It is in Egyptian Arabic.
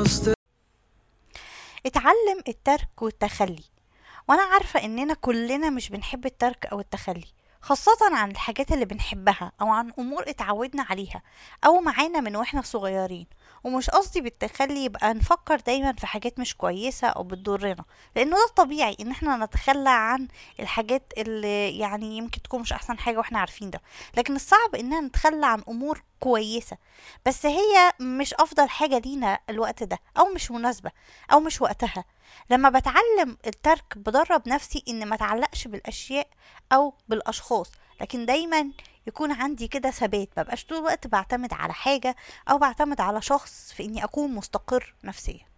وسط اتعلم الترك والتخلي وانا عارفة اننا كلنا مش بنحب الترك او التخلي خاصة عن الحاجات اللي بنحبها او عن امور اتعودنا عليها او معانا من واحنا صغيرين ومش قصدي بالتخلي يبقى نفكر دايما في حاجات مش كويسة او بتضرنا لانه ده الطبيعي ان احنا نتخلى عن الحاجات اللي يعني يمكن تكون مش احسن حاجة واحنا عارفين ده لكن الصعب اننا نتخلى عن امور كويسة بس هي مش افضل حاجة لينا الوقت ده او مش مناسبة او مش وقتها لما بتعلم الترك بدرب نفسي ان ما اتعلقش بالاشياء او بالاشخاص لكن دايما يكون عندي كده ثبات مبقاش طول الوقت بعتمد على حاجة او بعتمد على شخص في اني اكون مستقر نفسيا